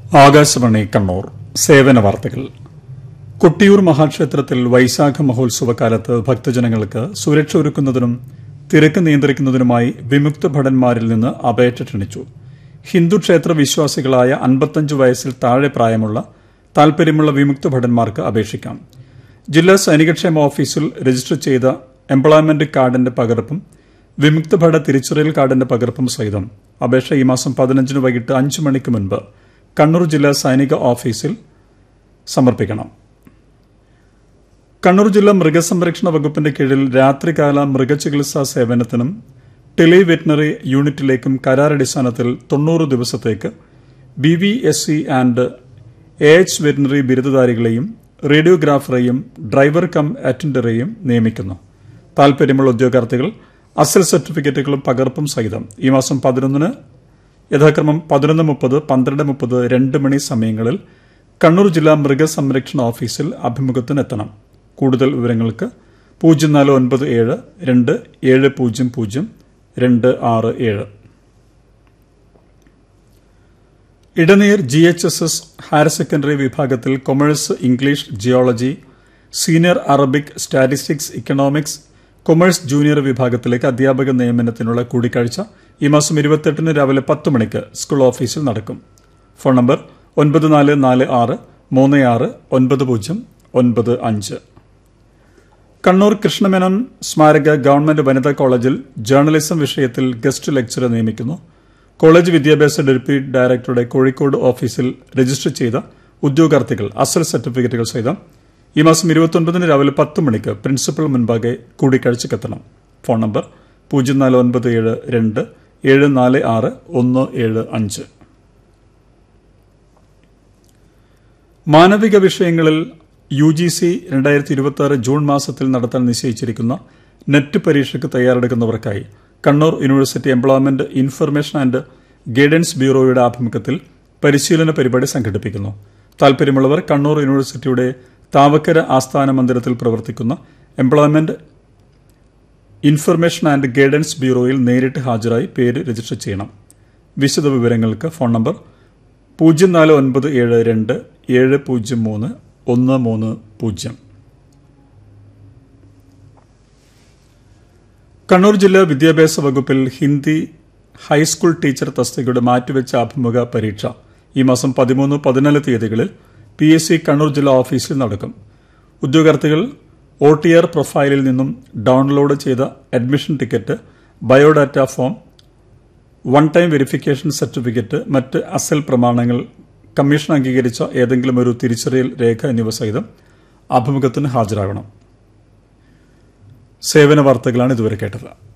ആകാശവാണി കണ്ണൂർ സേവന വാർത്തകൾ കൊട്ടിയൂർ മഹാക്ഷേത്രത്തിൽ വൈശാഖ മഹോത്സവ കാലത്ത് ഭക്തജനങ്ങൾക്ക് സുരക്ഷ ഒരുക്കുന്നതിനും തിരക്ക് നിയന്ത്രിക്കുന്നതിനുമായി വിമുക്ത ഭടന്മാരിൽ നിന്ന് അപേക്ഷ ക്ഷണിച്ചു ഹിന്ദു ക്ഷേത്ര വിശ്വാസികളായ അൻപത്തഞ്ച് വയസ്സിൽ താഴെ പ്രായമുള്ള താൽപര്യമുള്ള വിമുക്ത ഭടന്മാർക്ക് അപേക്ഷിക്കാം ജില്ലാ സൈനികക്ഷേമ ഓഫീസിൽ രജിസ്റ്റർ ചെയ്ത എംപ്ലോയ്മെന്റ് കാർഡിന്റെ പകർപ്പും വിമുക്ത ഭട തിരിച്ചറിയൽ കാർഡിന്റെ പകർപ്പും സഹിതം അപേക്ഷ ഈ മാസം പതിനഞ്ചിന് വൈകിട്ട് അഞ്ച് മണിക്ക് മുൻപ് കണ്ണൂർ ജില്ലാ സൈനിക ഓഫീസിൽ സമർപ്പിക്കണം കണ്ണൂർ ജില്ലാ മൃഗസംരക്ഷണ വകുപ്പിന്റെ കീഴിൽ രാത്രികാല മൃഗചികിത്സാ സേവനത്തിനും ടെലി വെറ്റിനറി യൂണിറ്റിലേക്കും കരാറടിസ്ഥാനത്തിൽ തൊണ്ണൂറ് ദിവസത്തേക്ക് B V S C and A H veterinary ബിരുദധാരികളെയും റേഡിയോഗ്രാഫറെയും ഡ്രൈവർ കം അറ്റൻഡറെയും നിയമിക്കുന്നു താൽപര്യമുള്ള ഉദ്യോഗാർത്ഥികൾ അസൽ സർട്ടിഫിക്കറ്റുകളും പകർപ്പും സഹിതം ഈ മാസം പതിനൊന്നിന് യഥാക്രമം പതിനൊന്ന് മുപ്പത് പന്ത്രണ്ട് മുപ്പത് രണ്ട് മണി സമയങ്ങളിൽ കണ്ണൂർ ജില്ലാ മൃഗസംരക്ഷണ ഓഫീസിൽ അഭിമുഖത്തിനെത്തണം കൂടുതൽ വിവരങ്ങൾക്ക് പൂജ്യം നാല് ഒൻപത് ഏഴ് രണ്ട് ഏഴ് പൂജ്യം പൂജ്യം രണ്ട് ആറ് ഏഴ് Edneer G H S S higher secondary വിഭാഗത്തിൽ commerce English geology senior Arabic statistics economics commerce junior വിഭാഗത്തിലേക്ക് അധ്യാപക നിയമനത്തിനുള്ള കൂടിക്കാഴ്ച ഈ മാസം ഇരുപത്തെട്ടിന് രാവിലെ പത്ത് മണിക്ക് സ്കൂൾ ഓഫീസിൽ നടക്കും ഫോൺ നമ്പർ ഒൻപത് നാല് നാല് ആറ് മൂന്ന് ആറ് ഒൻപത് പൂജ്യം ഒൻപത് അഞ്ച് കണ്ണൂർ കൃഷ്ണമേനോൻ സ്മാരക ഗവൺമെന്റ് വനിതാ കോളേജിൽ ജേർണലിസം വിഷയത്തിൽ ഗസ്റ്റ് ലെക്ചറെ നിയമിക്കുന്നു കോളേജ് വിദ്യാഭ്യാസ ഡെപ്യൂട്ടി ഡയറക്ടറുടെ കോഴിക്കോട് ഓഫീസിൽ രജിസ്റ്റർ ചെയ്ത ഉദ്യോഗാർത്ഥികൾ അസൽ സർട്ടിഫിക്കറ്റുകൾ സഹിതം ഈ മാസം ഇരുപത്തൊൻപതിന് രാവിലെ പത്ത് മണിക്ക് പ്രിൻസിപ്പൽ മുൻപാകെ കൂടിക്കാഴ്ചക്കെത്തണം ഫോൺ നമ്പർ പൂജ്യം നാല് ഒൻപത് ഏഴ് രണ്ട് ഏഴ് നാല് ആറ് ഒന്ന് ഏഴ് അഞ്ച് മാനവിക വിഷയങ്ങളിൽ യു ജി സി രണ്ടായിരത്തി ഇരുപത്തി ആറ് ജൂൺ മാസത്തിൽ നടത്താൻ നിശ്ചയിച്ചിരിക്കുന്ന നെറ്റ് പരീക്ഷയ്ക്ക് തയ്യാറെടുക്കുന്നവർക്കായി Kannur university employment information and guidance ബ്യൂറോയുടെ ആഭിമുഖ്യത്തിൽ പരിശീലന പരിപാടി സംഘടിപ്പിക്കുന്നു താൽപര്യമുള്ളവർ കണ്ണൂർ യൂണിവേഴ്സിറ്റിയുടെ താവക്കര ആസ്ഥാന മന്ദിരത്തിൽ പ്രവർത്തിക്കുന്ന എംപ്ലോയ്മെന്റ് ഇൻഫർമേഷൻ ആൻഡ് ഗൈഡൻസ് ബ്യൂറോയിൽ നേരിട്ട് ഹാജരായി പേര് രജിസ്റ്റർ ചെയ്യണം വിശദ വിവരങ്ങൾക്ക് ഫോൺ നമ്പർ പൂജ്യം നാല് ഒൻപത് ഏഴ് രണ്ട് ഏഴ് പൂജ്യം മൂന്ന് ഒന്ന് മൂന്ന് പൂജ്യം കണ്ണൂർ ജില്ലാ വിദ്യാഭ്യാസ വകുപ്പിൽ ഹിന്ദി ഹൈസ്കൂൾ ടീച്ചർ തസ്തികയുടെ മാറ്റിവെച്ച അഭിമുഖ പരീക്ഷ ഈ മാസം പതിമൂന്ന് പതിനാല് തീയതികളിൽ പി എസ് സി കണ്ണൂർ ജില്ലാ ഓഫീസിൽ നടക്കും ഉദ്യോഗാർത്ഥികൾ ഒ ടി ആർ പ്രൊഫൈലിൽ നിന്നും ഡൌൺലോഡ് ചെയ്ത admission ticket biodata form one time verification certificate മറ്റ് അസൽ പ്രമാണങ്ങൾ കമ്മീഷൻ അംഗീകരിച്ച ഏതെങ്കിലും ഒരു തിരിച്ചറിയൽ രേഖ എന്നിവ സഹിതം അഭിമുഖത്തിന് ഹാജരാകണം സേവന വാർത്തകളാണ് ഇതുവരെ കേട്ടത്